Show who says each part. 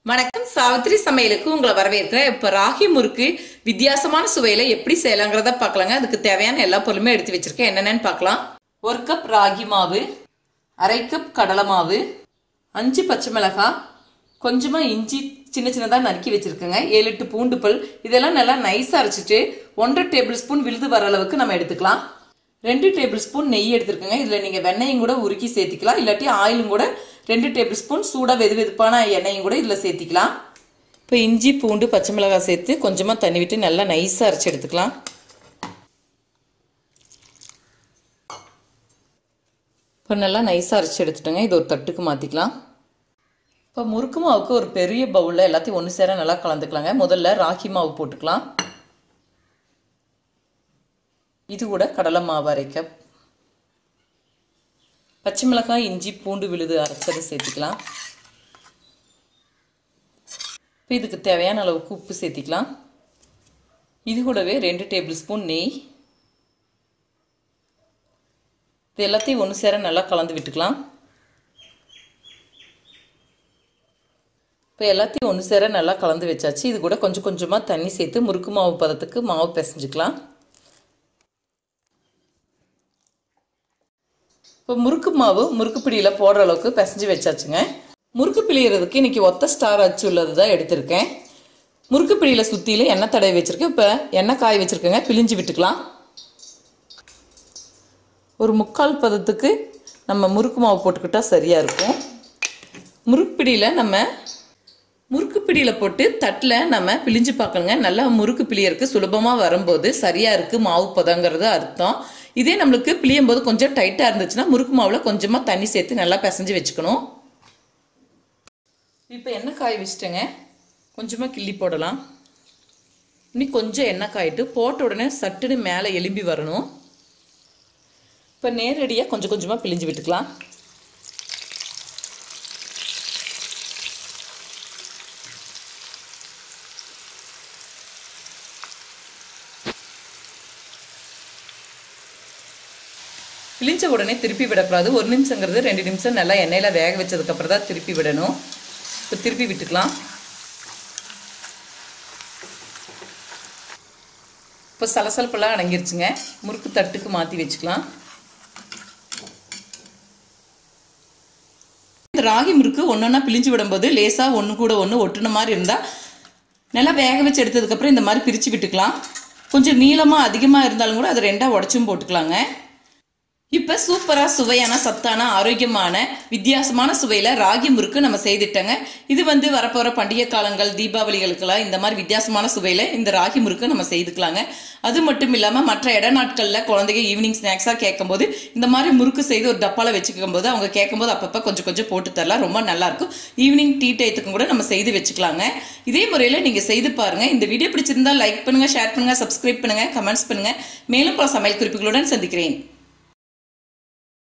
Speaker 1: வணக்கம் சாவித்திரி சமையலுக்கு உங்களை வரவேற்கிறேன் இப்போ ராகி முறுக்கு வித்தியாசமான சுவையில எப்படி செய்யலாங்கிறத பார்க்கலாங்க அதுக்கு தேவையான எல்லா பொருளுமே எடுத்து வச்சிருக்கேன் என்னென்னு பார்க்கலாம் ஒரு கப் ராகி மாவு அரை கப் கடலை மாவு அஞ்சு பச்சை மிளகாய் கொஞ்சமா இஞ்சி சின்ன சின்னதாக நறுக்கி வச்சிருக்கேங்க ஏழு எட்டு பூண்டு பல் இதெல்லாம் நல்லா நைஸாக அரைச்சிட்டு ஒன்றரை டேபிள் ஸ்பூன் விழுது வர அளவுக்கு நம்ம எடுத்துக்கலாம் ரெண்டு டேபிள் ஸ்பூன் நெய் எடுத்துருக்கேங்க இதில் நீங்கள் வெண்ணெயும் கூட உருக்கி சேர்த்திக்கலாம் இல்லாட்டி ஆயிலும் கூட ரெண்டு டேபிள் ஸ்பூன் சூடாக வெது வெதுப்பான எண்ணெயும் கூட இதில் சேர்த்திக்கலாம் இப்போ இஞ்சி பூண்டு பச்சை மிளகாய் சேர்த்து கொஞ்சமாக தண்ணி விட்டு நல்லா நைஸாக அரைச்சி எடுத்துக்கலாம் இப்போ நல்லா நைஸாக அரைச்சி எடுத்துட்டோங்க இது ஒரு தட்டுக்கு மாற்றிக்கலாம் இப்போ முறுக்கு மாவுக்கு ஒரு பெரிய பவுலில் எல்லாத்தையும் ஒன்று சேர நல்லா கலந்துக்கலாங்க முதல்ல ராகி மாவு போட்டுக்கலாம் இது கூட கடலை மாவு அரைக்க பச்சை மிளகாய் இஞ்சி பூண்டு விழுது அரைச்சதை சேர்த்துக்கலாம் இப்போ இதுக்கு தேவையான அளவுக்கு உப்பு சேர்த்திக்கலாம் இது கூடவே ரெண்டு டேபிள் ஸ்பூன் நெய் இது எல்லாத்தையும் ஒன்று சேர நல்லா கலந்து விட்டுக்கலாம் இப்போ எல்லாத்தையும் ஒன்று சேர நல்லா கலந்து வச்சாச்சு இது கூட கொஞ்சம் கொஞ்சமாக தண்ணி சேர்த்து முறுக்கு மாவு பதத்துக்கு மாவு பிசைஞ்சுக்கலாம் இப்போ முறுக்கு மாவு முறுக்கு பிடியில் போடுற அளவுக்கு பிசைஞ்சு வச்சாச்சுங்க முறுக்கு பிழியறதுக்கு இன்றைக்கி ஒத்த ஸ்டார் அச்சு உள்ளது தான் எடுத்திருக்கேன் முறுக்கு பிடியில் சுற்றிலும் எண்ணெய் தடவை வச்சுருக்கேன் இப்போ எண்ணெய் காய வச்சுருக்கேங்க பிழிஞ்சு விட்டுக்கலாம் ஒரு முக்கால் பதத்துக்கு நம்ம முறுக்கு மாவு போட்டுக்கிட்டால் சரியாக இருக்கும் முறுக்கு பிடியில் நம்ம முறுக்கு பிடியில் போட்டு தட்டில் நம்ம பிழிஞ்சு பார்க்கணுங்க நல்லா முறுக்கு பிழியறதுக்கு சுலபமாக வரும்போது சரியாக இருக்குது மாவு பதங்கிறது அர்த்தம் இதே நம்மளுக்கு பிழியும் போது கொஞ்சம் டைட்டாக இருந்துச்சுன்னா முறுக்கு மாவில் கொஞ்சமாக தண்ணி சேர்த்து நல்லா பிசைஞ்சு வச்சுக்கணும் இப்போ எண்ணெய் காய வச்சுட்டேங்க கொஞ்சமாக கிள்ளி போடலாம் இன்னும் கொஞ்சம் எண்ணெய் காயிட்டு போட்ட உடனே சட்டுன்னு மேலே எலும்பி வரணும் இப்போ நேரடியாக கொஞ்சம் கொஞ்சமாக பிழிஞ்சு விட்டுக்கலாம் பிழிஞ்ச உடனே திருப்பி விடக்கூடாது ஒரு நிமிஷங்கிறது ரெண்டு நிமிஷம் நல்லா எண்ணெயில் வேக வச்சதுக்கப்புறம் தான் திருப்பி விடணும் இப்போ திருப்பி விட்டுக்கலாம் இப்போ சலசலப்பெல்லாம் அடங்கிருச்சுங்க முறுக்கு தட்டுக்கு மாற்றி வச்சுக்கலாம் இந்த ராகி முறுக்கு ஒன்று ஒன்றா பிழிஞ்சு விடும்போது லேசாக ஒன்று கூட ஒன்று ஒட்டுன மாதிரி இருந்தால் நல்லா வேக வச்சு எடுத்ததுக்கப்புறம் இந்த மாதிரி பிரித்து விட்டுக்கலாம் கொஞ்சம் நீளமாக அதிகமாக இருந்தாலும் கூட அதை ரெண்டாக உடச்சும் போட்டுக்கலாங்க இப்போ சூப்பராக சுவையான சத்தான ஆரோக்கியமான வித்தியாசமான சுவையில் ராகி முறுக்கு நம்ம செய்துட்டோங்க இது வந்து வரப்போகிற பண்டிகை காலங்கள் தீபாவளிகளுக்கெல்லாம் இந்த மாதிரி வித்தியாசமான சுவையில் இந்த ராகி முறுக்கு நம்ம செய்துக்கலாங்க அது மட்டும் இல்லாமல் மற்ற இட நாட்களில் குழந்தைங்க ஈவினிங் ஸ்நாக்ஸாக கேட்கும்போது இந்த மாதிரி முறுக்கு செய்து ஒரு டப்பாவில் வச்சுக்கும் போது அவங்க கேட்கும்போது அப்பப்போ கொஞ்சம் கொஞ்சம் போட்டு தரலாம் ரொம்ப நல்லாயிருக்கும் ஈவினிங் டீ டயத்துக்கும் கூட நம்ம செய்து வச்சுக்கலாங்க இதே முறையில் நீங்கள் செய்து பாருங்கள் இந்த வீடியோ பிடிச்சிருந்தா லைக் பண்ணுங்கள் ஷேர் பண்ணுங்கள் சப்ஸ்கிரைப் பண்ணுங்கள் கமெண்ட்ஸ் பண்ணுங்கள் மேலும் பல சமையல் குறிப்புகளுடன் சந்திக்கிறேன்